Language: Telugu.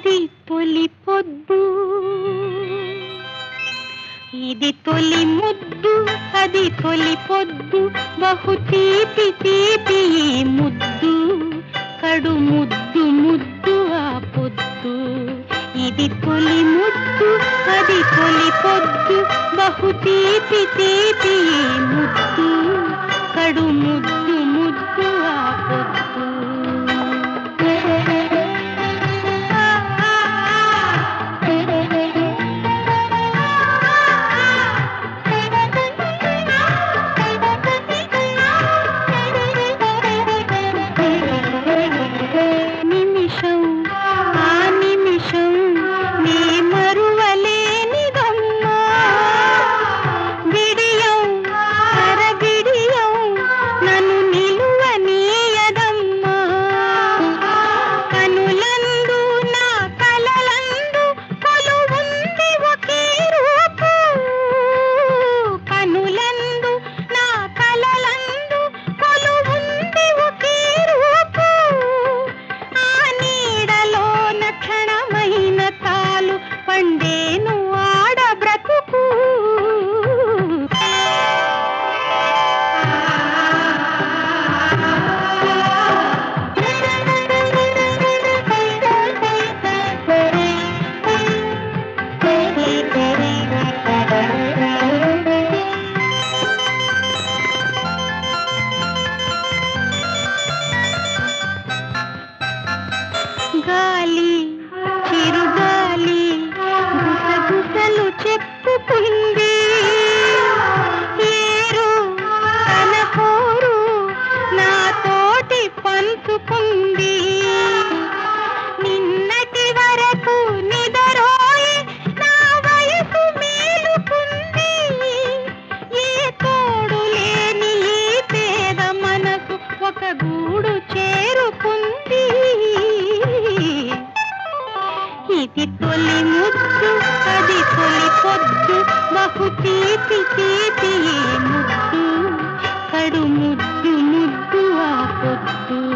అది తొలి పొద్దు ఇది తొలి ముద్దు అది తొలి పొద్దు బహు తీపి తీపి ఈ ముద్దు కడు ముద్దు ముద్దు ఆ పొద్దు ఇది తొలి ముద్దు అది తొలి పొద్దు బహు తీపి తీపి ఈ ముద్దు కడు ముద్దు ముద్దు ఆ పొద్దు నిమిషం ఆ నిమిషం నీ మరువలేనిదమ్మా బిడియం అరబిడియం నన్ను నిలువనీయదమ్మా కనులందు నా కలలందు కొలువుంది ఒకే రూపు కనులందు నా కలలందు కొలువుంది ఒకే రూపు ఆ నీడలోన క్షణమైన తాలు పండేను ఆడ బ్రతుకు గాలి చిరుగాలి గుసగుసలు చెప్పుకుంది ఏరు తన కోరు నాతోటి పంచుకుంది నిన్నటి వరకు నిదరోయి నా వయసు మేలుకుంది ఏ తోడు లేని ఈ పేద మనసు ఒక గూడు చేరుకుంది ఇది తొలి ముద్దు అది తొలి పొద్దు బహు తీపి తీపి ఈ ముద్దు కడు ముద్దు ముద్దు ఆ పొద్దు